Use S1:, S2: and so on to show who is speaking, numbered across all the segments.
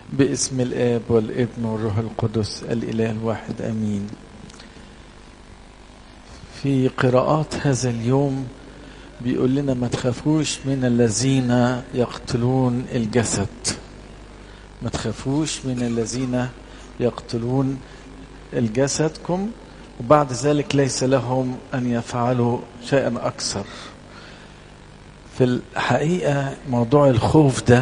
S1: باسم الآب والابن والروح القدس الإله الواحد آمين في قراءات هذا اليوم بيقول لنا ما تخافوش من الذين يقتلون الجسد ما تخافوش من الذين يقتلون الجسدكم وبعد ذلك ليس لهم أن يفعلوا شيئا أكثر في الحقيقة موضوع الخوف ده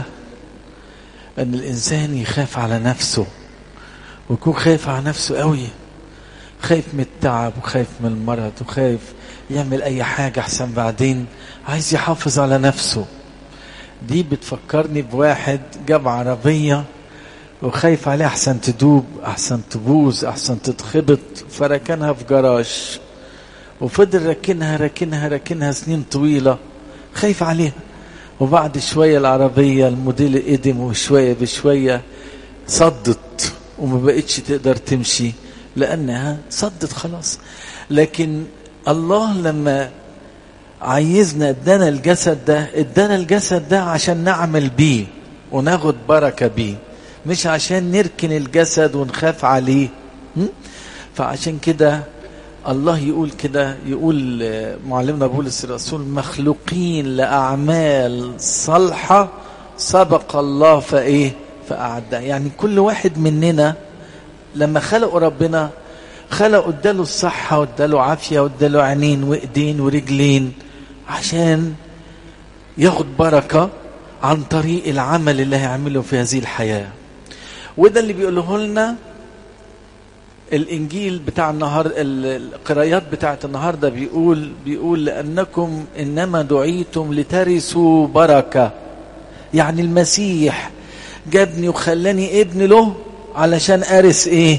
S1: أن الإنسان يخاف على نفسه ويكون خايف على نفسه قوي خايف من التعب وخايف من المرض وخايف يعمل أي حاجة أحسن بعدين عايز يحافظ على نفسه دي بتفكرني بواحد جاب عربية وخايف عليها أحسن تدوب أحسن تبوظ أحسن تتخبط فركنها في جراج وفضل ركنها ركنها ركنها سنين طويلة خايف عليها وبعد شوية العربية الموديل قدم وشوية بشوية صدت وما بقتش تقدر تمشي لأنها صدت خلاص لكن الله لما عايزنا ادانا الجسد ده ادانا الجسد ده عشان نعمل بيه وناخد بركة بيه مش عشان نركن الجسد ونخاف عليه فعشان كده الله يقول كده يقول معلمنا بولس الرسول مخلوقين لأعمال صالحة سبق الله فإيه فأعدها يعني كل واحد مننا لما خلقوا ربنا خلقوا اداله الصحة واداله عافية واداله عينين وايدين ورجلين عشان ياخد بركة عن طريق العمل اللي هيعمله في هذه الحياة وده اللي بيقوله لنا الانجيل بتاع النهار القرايات بتاعت النهارده بيقول بيقول لانكم انما دعيتم لترثوا بركه يعني المسيح جابني وخلاني ابن له علشان ارث ايه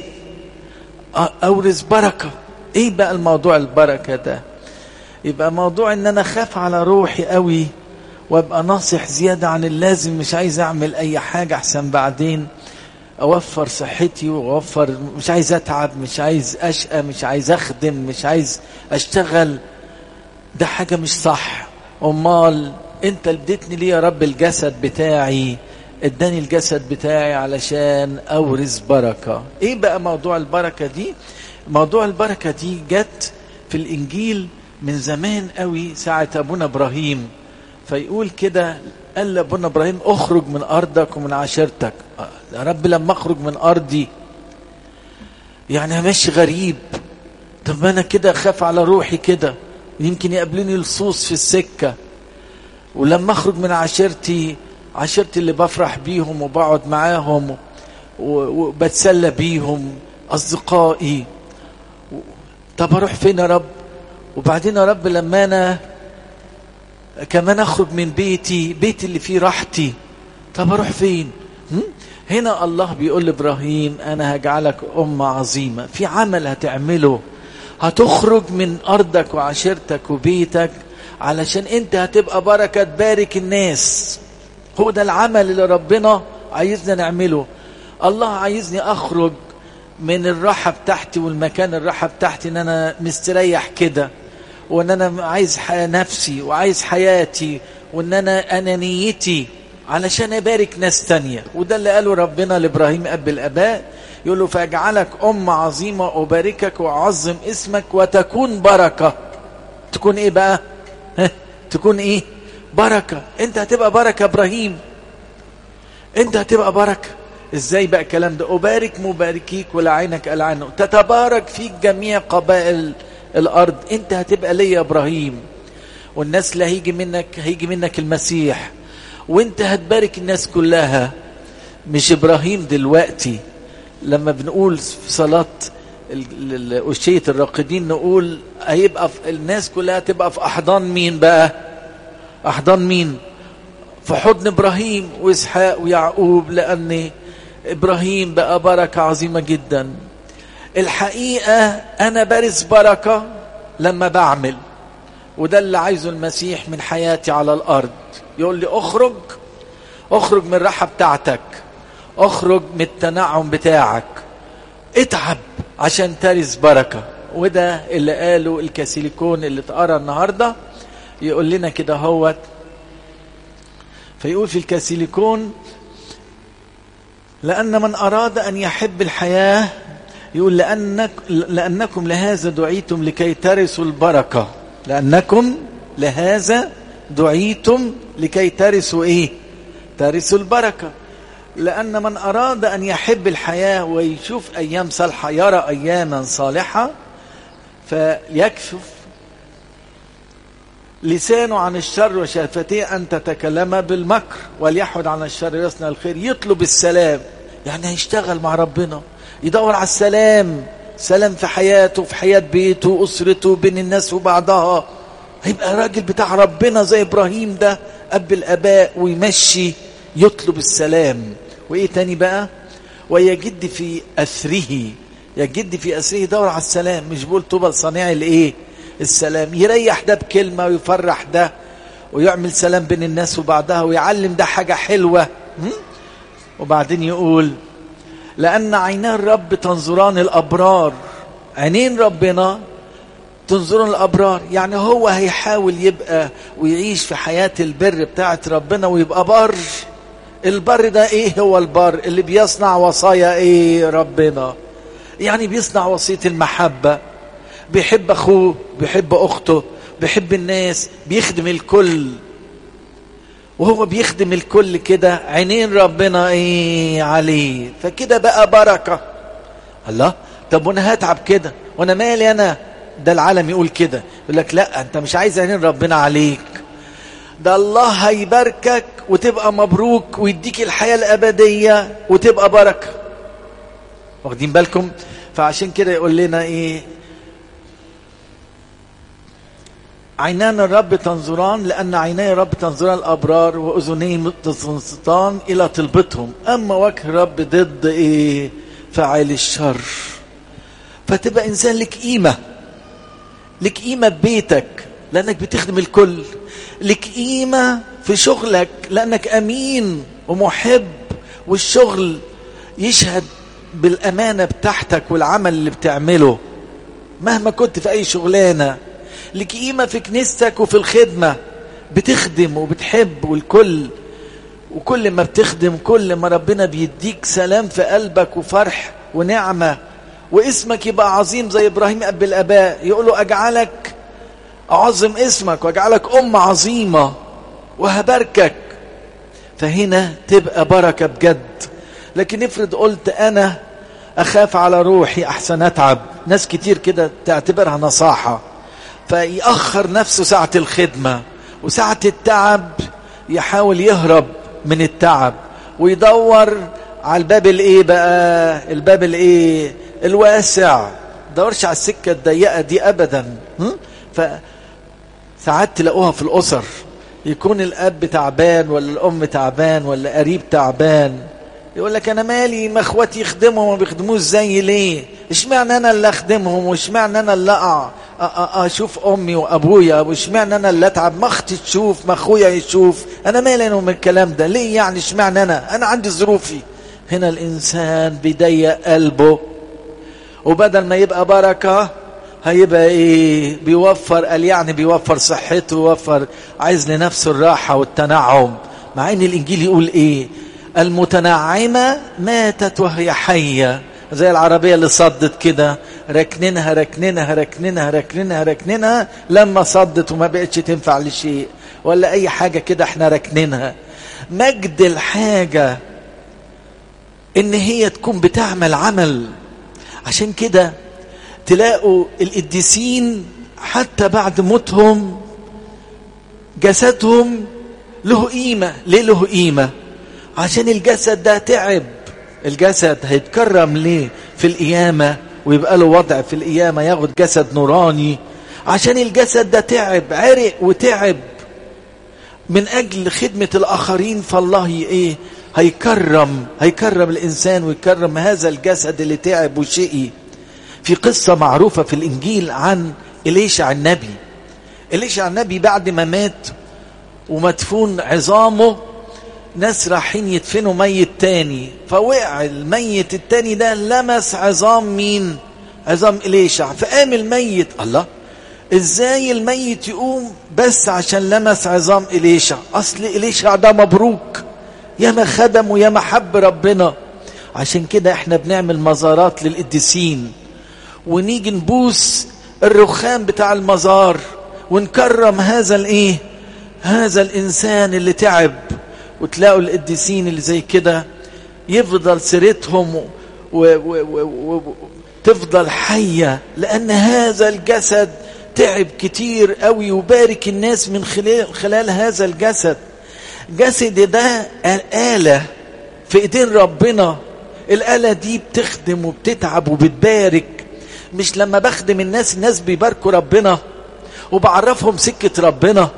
S1: اورث بركه ايه بقى الموضوع البركه ده يبقى موضوع ان انا اخاف على روحي قوي وابقى ناصح زياده عن اللازم مش عايز اعمل اي حاجه احسن بعدين اوفر صحتي واوفر مش عايز اتعب مش عايز اشقى مش عايز اخدم مش عايز اشتغل ده حاجه مش صح امال انت اديتني ليه يا رب الجسد بتاعي اداني الجسد بتاعي علشان اورث بركه ايه بقى موضوع البركه دي موضوع البركه دي جت في الانجيل من زمان قوي ساعه ابونا ابراهيم فيقول كده قال لابونا ابراهيم اخرج من ارضك ومن عشيرتك يا رب لما اخرج من ارضي يعني همشي غريب طب انا كده اخاف على روحي كده يمكن يقابلني لصوص في السكه ولما اخرج من عشيرتي عشيرتي اللي بفرح بيهم وبقعد معاهم وبتسلى بيهم اصدقائي طب اروح فين يا رب وبعدين يا رب لما انا كمان اخرج من بيتي بيتي اللي فيه راحتي طب اروح فين هنا الله بيقول لابراهيم انا هجعلك امه عظيمه في عمل هتعمله هتخرج من ارضك وعشيرتك وبيتك علشان انت هتبقى بركه تبارك الناس هو ده العمل اللي ربنا عايزنا نعمله الله عايزني اخرج من الراحه بتاعتي والمكان الراحه بتاعتي ان انا مستريح كده وان انا عايز نفسي وعايز حياتي وان انا انانيتي علشان ابارك ناس تانية وده اللي قاله ربنا لابراهيم اب الاباء يقول له فاجعلك ام عظيمه اباركك واعظم اسمك وتكون بركه تكون ايه بقى تكون ايه بركه انت هتبقى بركه ابراهيم انت هتبقى بركه ازاي بقى الكلام ده ابارك مباركيك ولعينك العنه تتبارك فيك جميع قبائل الارض انت هتبقى ليا يا ابراهيم والناس اللي هيجي منك هيجي منك المسيح وانت هتبارك الناس كلها مش ابراهيم دلوقتي لما بنقول في صلاة أشية الراقدين نقول هيبقى الناس كلها تبقى في أحضان مين بقى أحضان مين في حضن إبراهيم وإسحاق ويعقوب لأن إبراهيم بقى بركة عظيمة جدا الحقيقة أنا بارس بركة لما بعمل وده اللي عايزه المسيح من حياتي على الأرض يقول لي اخرج اخرج من الراحة بتاعتك اخرج من التنعم بتاعك اتعب عشان ترث بركة وده اللي قاله الكاسيليكون اللي اتقرا النهاردة يقول لنا كده هوت فيقول في الكاسيليكون لأن من أراد أن يحب الحياة يقول لأنك لأنكم لهذا دعيتم لكي ترثوا البركة لأنكم لهذا دعيتم لكي ترثوا إيه ترثوا البركة لأن من أراد أن يحب الحياة ويشوف أيام صالحة يرى أياما صالحة فيكشف لسانه عن الشر وشفتيه أن تتكلم بالمكر وليحد عن الشر يصنع الخير يطلب السلام يعني هيشتغل مع ربنا يدور على السلام سلام في حياته في حياة بيته وأسرته بين الناس وبعضها هيبقى راجل بتاع ربنا زي إبراهيم ده أب الأباء ويمشي يطلب السلام وإيه تاني بقى ويجد في أثره يجد في أثره يدور على السلام مش بقول طوبى صنيع الإيه السلام يريح ده بكلمة ويفرح ده ويعمل سلام بين الناس وبعضها ويعلم ده حاجة حلوة وبعدين يقول لأن عينا الرب تنظران الأبرار عينين ربنا تنظرون الأبرار يعني هو هيحاول يبقى ويعيش في حياة البر بتاعت ربنا ويبقى بر البر ده ايه هو البر اللي بيصنع وصايا ايه ربنا يعني بيصنع وصية المحبة بيحب اخوه بيحب اخته بيحب الناس بيخدم الكل وهو بيخدم الكل كده عينين ربنا ايه عليه فكده بقى بركة الله طب وانا هتعب كده وانا مالي انا ده العالم يقول كده يقول لك لا انت مش عايز عينين ربنا عليك ده الله هيباركك وتبقى مبروك ويديك الحياة الأبدية وتبقى بركة واخدين بالكم فعشان كده يقول لنا ايه عينان الرب تنظران لأن عيني الرب تنظران الأبرار وأذنيه تنصتان إلى طلبتهم أما وجه الرب ضد إيه فاعل الشر فتبقى إنسان لك قيمة لك قيمة ببيتك لأنك بتخدم الكل لك قيمة في شغلك لأنك أمين ومحب والشغل يشهد بالأمانة بتاعتك والعمل اللي بتعمله مهما كنت في أي شغلانة لك قيمة في كنيستك وفي الخدمة بتخدم وبتحب والكل وكل ما بتخدم كل ما ربنا بيديك سلام في قلبك وفرح ونعمة واسمك يبقى عظيم زي إبراهيم أب الأباء يقولوا أجعلك أعظم اسمك وأجعلك أم عظيمة وهباركك فهنا تبقى بركة بجد لكن افرض قلت أنا أخاف على روحي أحسن أتعب ناس كتير كده تعتبرها نصاحة فيأخر نفسه ساعة الخدمة وساعة التعب يحاول يهرب من التعب ويدور على الباب الايه بقى الباب الايه الواسع دورش على السكة الضيقة دي ابدا فساعات تلاقوها في الاسر يكون الاب تعبان ولا الام تعبان ولا قريب تعبان يقول لك انا مالي ما اخواتي يخدموا ما بيخدموش زي ليه اشمعنى انا اللي اخدمهم واشمعنى انا اللي اقع اشوف امي وابويا واشمعنى انا اللي اتعب ما اختي تشوف ما اخويا يشوف انا مالي انا من الكلام ده ليه يعني اشمعنى انا انا عندي ظروفي هنا الانسان بيضيق قلبه وبدل ما يبقى بركه هيبقى ايه بيوفر قال يعني بيوفر صحته ويوفر عايز لنفسه الراحه والتنعم مع ان الانجيل يقول ايه المتنعمه ماتت وهي حيه زي العربية اللي صدت كده ركننها ركننها ركننها ركننها ركننها لما صدت وما بقتش تنفع لشيء ولا أي حاجة كده احنا ركننها مجد الحاجة إن هي تكون بتعمل عمل عشان كده تلاقوا القديسين حتى بعد موتهم جسدهم له قيمة ليه له قيمة عشان الجسد ده تعب الجسد هيتكرم ليه في القيامة ويبقى له وضع في القيامة ياخد جسد نوراني عشان الجسد ده تعب عرق وتعب من أجل خدمة الآخرين فالله إيه هيكرم هيكرم الإنسان ويكرم هذا الجسد اللي تعب وشقي في قصة معروفة في الإنجيل عن إليشع النبي إليشع النبي بعد ما مات ومدفون عظامه ناس رايحين يدفنوا ميت تاني فوقع الميت التاني ده لمس عظام مين عظام إليشع فقام الميت الله ازاي الميت يقوم بس عشان لمس عظام إليشع اصل إليشع ده مبروك يا ما خدم ويا ما حب ربنا عشان كده احنا بنعمل مزارات للقديسين ونيجي نبوس الرخام بتاع المزار ونكرم هذا الايه هذا الانسان اللي تعب وتلاقوا القديسين اللي زي كده يفضل سيرتهم وتفضل حية لأن هذا الجسد تعب كتير قوي وبارك الناس من خلال, خلال هذا الجسد جسد ده آلة في ايدين ربنا الآلة دي بتخدم وبتتعب وبتبارك مش لما بخدم الناس الناس بيباركوا ربنا وبعرفهم سكة ربنا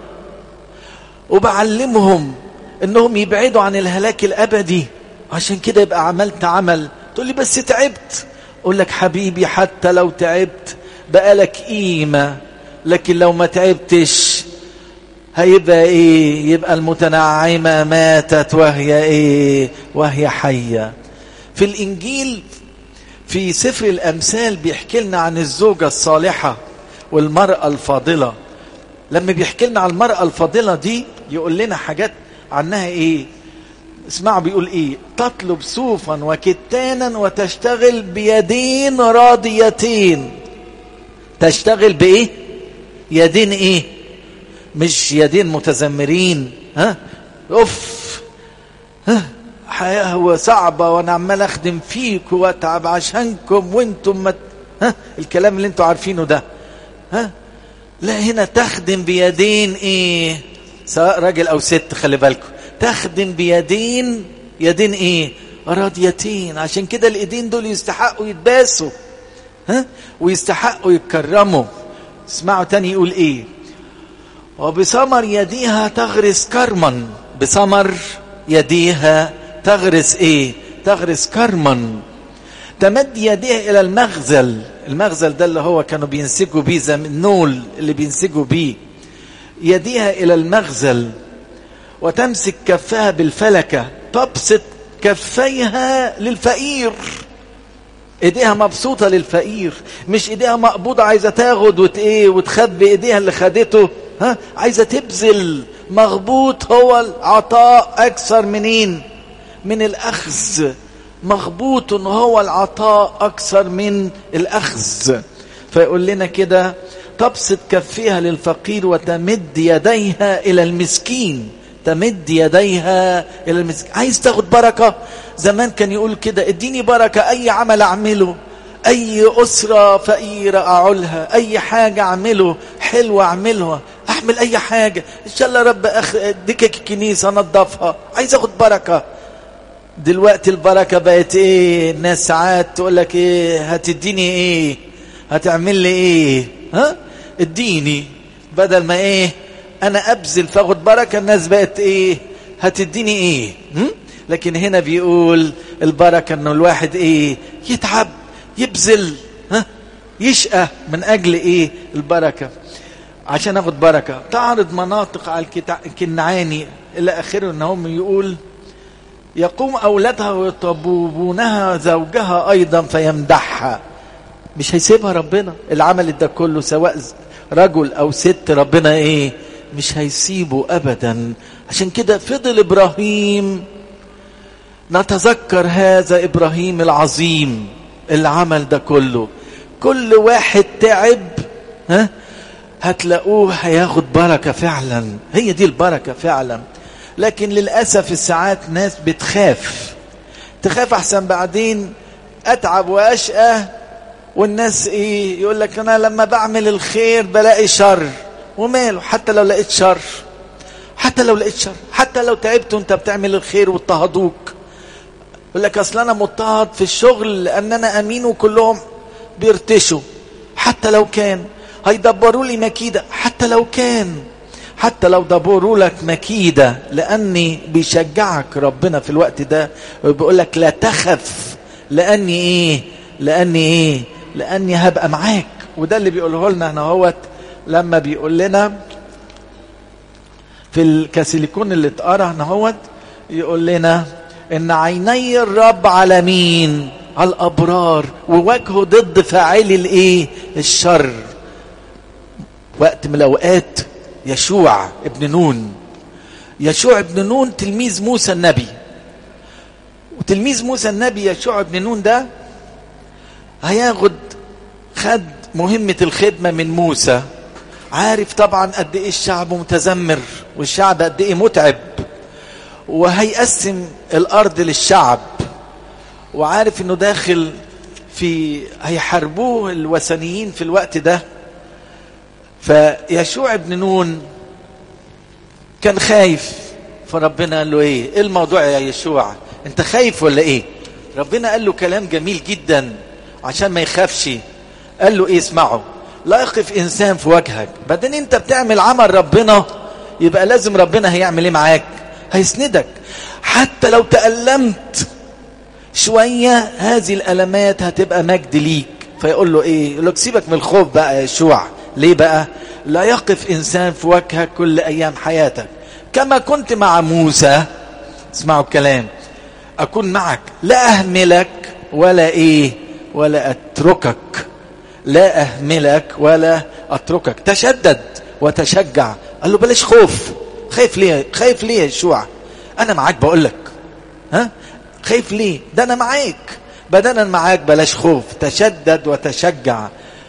S1: وبعلمهم انهم يبعدوا عن الهلاك الابدي عشان كده يبقى عملت عمل تقول لي بس تعبت اقول لك حبيبي حتى لو تعبت بقالك قيمة لكن لو ما تعبتش هيبقى ايه يبقى المتنعمة ماتت وهي ايه وهي حية في الانجيل في سفر الامثال بيحكي لنا عن الزوجة الصالحة والمرأة الفاضلة لما بيحكي لنا عن المرأة الفاضلة دي يقول لنا حاجات عنها ايه اسمعوا بيقول ايه تطلب صوفا وكتانا وتشتغل بيدين راضيتين تشتغل بايه يدين ايه مش يدين متذمرين ها اوف ها حياة هو صعبة وانا عمال اخدم فيك واتعب عشانكم وانتم مت... ها الكلام اللي انتوا عارفينه ده ها لا هنا تخدم بيدين ايه سواء راجل او ست خلي بالكم تخدم بيدين يدين ايه راضيتين عشان كده الايدين دول يستحقوا يتباسوا ها ويستحقوا يتكرموا اسمعوا تاني يقول ايه وبثمر يديها تغرس كرما بثمر يديها تغرس ايه تغرس كرما تمد يديها الى المغزل المغزل ده اللي هو كانوا بينسجوا بيه زي النول اللي بينسجوا بيه يديها الى المغزل وتمسك كفها بالفلكة تبسط كفيها للفقير ايديها مبسوطة للفقير مش ايديها مقبوضة عايزة تاخد وت ايه وتخبي ايديها اللي خدته ها عايزة تبذل مغبوط هو العطاء اكثر منين من الاخذ مغبوط هو العطاء اكثر من الاخذ فيقول لنا كده تبسط كفيها للفقير وتمد يديها الى المسكين تمد يديها الى المسكين عايز تاخد بركه زمان كان يقول كده اديني بركه اي عمل اعمله اي اسره فقيره اعولها اي حاجه اعمله حلوه اعملها اعمل اي حاجه ان شاء الله رب أخ... دكك الكنيسه انضفها عايز اخد بركه دلوقتي البركه بقت ايه الناس ساعات تقول لك ايه هتديني ايه هتعمل لي ايه ها اديني بدل ما ايه انا ابذل فاخد بركه الناس بقت ايه هتديني ايه هم؟ لكن هنا بيقول البركه انه الواحد ايه يتعب يبذل ها يشقى من اجل ايه البركه عشان اخد بركه تعرض مناطق على الكنعاني الى اخره ان هم يقول يقوم اولادها ويطببونها زوجها ايضا فيمدحها مش هيسيبها ربنا العمل ده كله سواء رجل او ست ربنا ايه مش هيسيبه ابدا عشان كده فضل ابراهيم نتذكر هذا ابراهيم العظيم العمل ده كله كل واحد تعب ها هتلاقوه هياخد بركة فعلا هي دي البركة فعلا لكن للأسف الساعات ناس بتخاف تخاف أحسن بعدين أتعب وأشقى والناس إيه يقول لك أنا لما بعمل الخير بلاقي شر وماله حتى لو لقيت شر حتى لو لقيت شر حتى لو تعبت وانت بتعمل الخير واضطهدوك يقول لك اصل انا مضطهد في الشغل لان انا امين وكلهم بيرتشوا حتى لو كان هيدبروا لي مكيدة حتى لو كان حتى لو دبروا لك مكيدة لأني بيشجعك ربنا في الوقت ده وبيقول لك لا تخف لأني إيه لأني إيه لأني هبقى معاك وده اللي بيقوله لنا هنا هوت لما بيقول لنا في الكاسيليكون اللي اتقرا هنا هوت يقول لنا ان عيني الرب على مين على الابرار ووجهه ضد فاعلي الايه الشر وقت من الاوقات يشوع ابن نون يشوع ابن نون تلميذ موسى النبي تلميذ موسى النبي يشوع بن نون ده هياخد خد مهمة الخدمة من موسى عارف طبعا قد ايه الشعب متذمر والشعب قد ايه متعب وهيقسم الارض للشعب وعارف انه داخل في هيحاربوه الوثنيين في الوقت ده فيشوع بن نون كان خايف فربنا قال له ايه ايه الموضوع يا يشوع انت خايف ولا ايه ربنا قال له كلام جميل جدا عشان ما يخافش قال له ايه اسمعه لا يقف انسان في وجهك بعدين انت بتعمل عمل ربنا يبقى لازم ربنا هيعمل ايه معاك هيسندك حتى لو تألمت شوية هذه الألمات هتبقى مجد ليك فيقول له ايه يقول لك سيبك من الخوف بقى يا يشوع ليه بقى لا يقف انسان في وجهك كل ايام حياتك كما كنت مع موسى اسمعوا الكلام اكون معك لا اهملك ولا ايه ولا اتركك لا اهملك ولا اتركك تشدد وتشجع قال له بلاش خوف خايف ليه خايف ليه يا يشوع انا معاك بقول لك ها خايف ليه ده انا معاك بدل معاك بلاش خوف تشدد وتشجع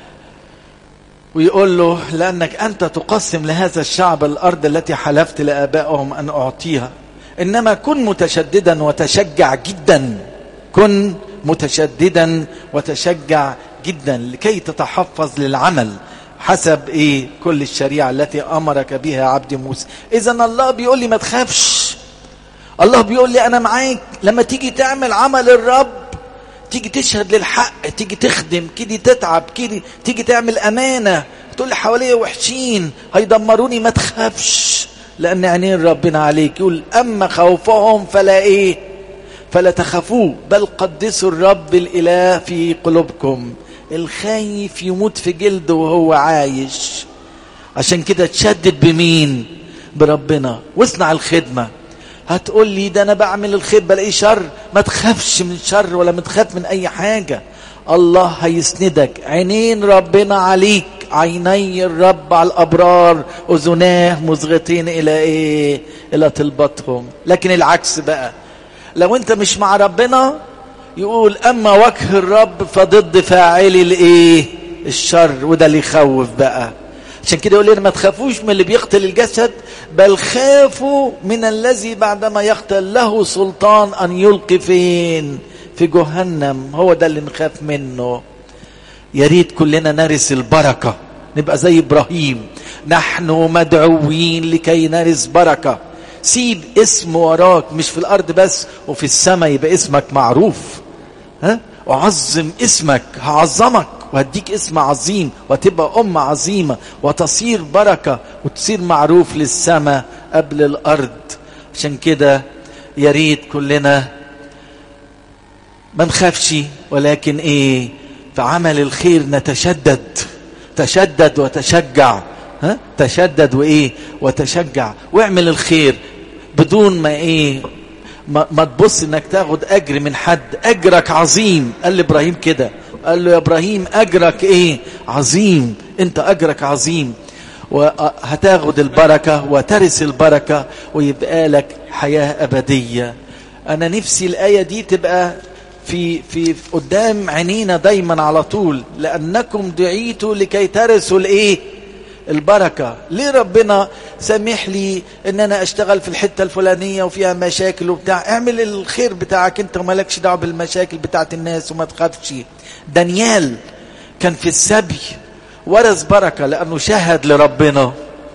S1: ويقول له لأنك أنت تقسم لهذا الشعب الأرض التي حلفت لآبائهم أن أعطيها إنما كن متشددا وتشجع جدا كن متشددا وتشجع جدا لكي تتحفظ للعمل حسب ايه كل الشريعة التي امرك بها عبد موسى اذا الله بيقول لي ما تخافش الله بيقول لي انا معاك لما تيجي تعمل عمل الرب تيجي تشهد للحق تيجي تخدم كده تتعب كده تيجي تعمل امانة تقول لي حواليا وحشين هيدمروني ما تخافش لان عينين ربنا عليك يقول اما خوفهم فلا ايه فلا تخافوه بل قدسوا الرب الاله في قلوبكم الخايف يموت في جلده وهو عايش عشان كده تشدد بمين بربنا واصنع الخدمة هتقول لي ده انا بعمل الخير بلاقي شر ما تخافش من شر ولا متخاف من اي حاجة الله هيسندك عينين ربنا عليك عيني الرب على الابرار اذناه مصغتين الى ايه الى طلبتهم لكن العكس بقى لو انت مش مع ربنا يقول اما وجه الرب فضد فاعلي الايه الشر وده اللي يخوف بقى عشان كده يقول لنا ما تخافوش من اللي بيقتل الجسد بل خافوا من الذي بعدما يقتل له سلطان ان يلقي فين في جهنم هو ده اللي نخاف منه يا ريت كلنا نرث البركه نبقى زي ابراهيم نحن مدعوين لكي نرث بركه سيب اسم وراك مش في الارض بس وفي السماء يبقى اسمك معروف ها اعظم اسمك هعظمك وهديك اسم عظيم وتبقى أمة عظيمة وتصير بركة وتصير معروف للسماء قبل الأرض عشان كده يا ريت كلنا ما نخافش ولكن ايه في عمل الخير نتشدد تشدد وتشجع ها تشدد وايه وتشجع واعمل الخير بدون ما ايه ما, ما تبص انك تاخد اجر من حد اجرك عظيم قال لابراهيم كده قال له يا ابراهيم اجرك ايه عظيم انت اجرك عظيم وهتاخد البركة وترث البركة ويبقى لك حياة أبدية أنا نفسي الآية دي تبقى في في قدام عينينا دايما على طول لأنكم دعيتوا لكي ترثوا الإيه البركة ليه ربنا سامح لي ان انا اشتغل في الحتة الفلانية وفيها مشاكل وبتاع اعمل الخير بتاعك انت ومالكش دعوة بالمشاكل بتاعت الناس وما تخافش دانيال كان في السبي ورث بركة لانه شهد لربنا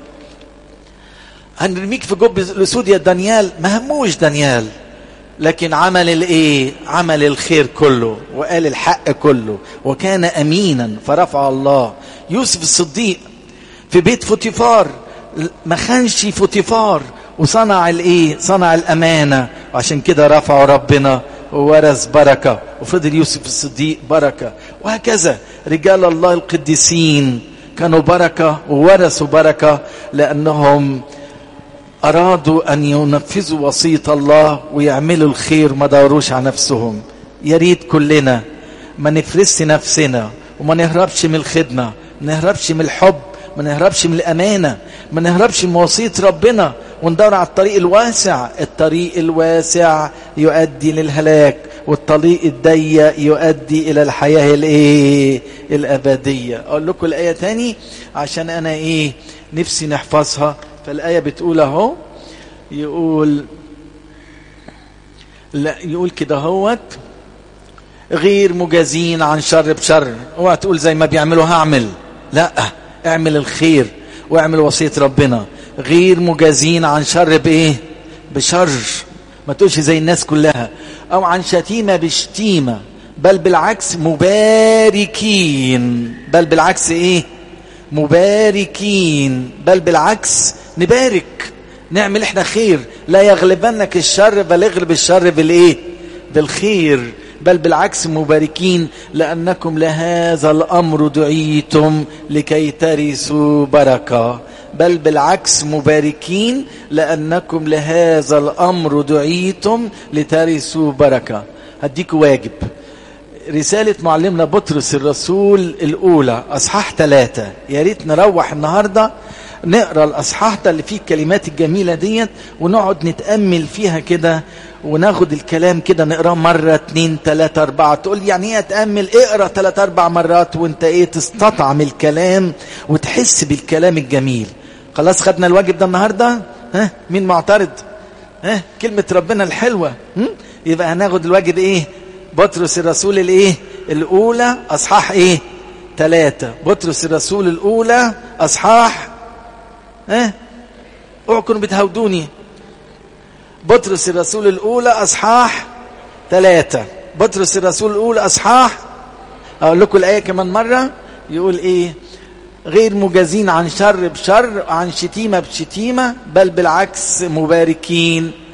S1: هنرميك في جب الاسود يا دانيال ما هموش دانيال لكن عمل الايه عمل الخير كله وقال الحق كله وكان امينا فرفع الله يوسف الصديق في بيت فوتيفار ما خانش فوتيفار وصنع الايه صنع الامانه وعشان كده رفعوا ربنا وورث بركه وفضل يوسف الصديق بركه وهكذا رجال الله القديسين كانوا بركه وورثوا بركه لانهم ارادوا ان ينفذوا وصيه الله ويعملوا الخير ما دوروش على نفسهم يا ريت كلنا ما نفرسش نفسنا وما نهربش من الخدمه ما نهربش من الحب ما نهربش من الأمانة ما نهربش من وصية ربنا وندور على الطريق الواسع الطريق الواسع يؤدي للهلاك والطريق الضيق يؤدي الى الحياه الايه الابديه اقول لكم الايه تاني عشان انا ايه نفسي نحفظها فالايه بتقول اهو يقول لا يقول كده هوت غير مجازين عن شر بشر اوعى تقول زي ما بيعملوا هعمل لا اعمل الخير واعمل وصيه ربنا غير مجازين عن شر بايه بشر ما تقولش زي الناس كلها او عن شتيمه بشتيمه بل بالعكس مباركين بل بالعكس ايه مباركين بل بالعكس نبارك نعمل احنا خير لا يغلبنك الشر بل اغلب الشر بالايه بالخير بل بالعكس مباركين لانكم لهذا الامر دعيتم لكي ترثوا بركه بل بالعكس مباركين لانكم لهذا الامر دعيتم لترثوا بركه هديكوا واجب رسالة معلمنا بطرس الرسول الأولى أصحاح ثلاثة يا ريت نروح النهاردة نقرا الأصحاح ده اللي فيه الكلمات الجميلة ديت ونقعد نتأمل فيها كده وناخد الكلام كده نقراه مرة اتنين تلاتة أربعة تقول يعني ايه أتأمل اقرا تلات أربع مرات وانت ايه تستطعم الكلام وتحس بالكلام الجميل خلاص خدنا الواجب ده النهاردة ها مين معترض ها كلمة ربنا الحلوة هم؟ يبقى هناخد الواجب ايه بطرس الرسول الايه الاولى اصحاح ايه ثلاثة بطرس الرسول الاولى اصحاح ها اوعوا كنوا بتهودوني بطرس الرسول الاولى اصحاح ثلاثة بطرس الرسول الاولى اصحاح اقول لكم الايه كمان مرة يقول ايه غير مجازين عن شر بشر عن شتيمة بشتيمة بل بالعكس مباركين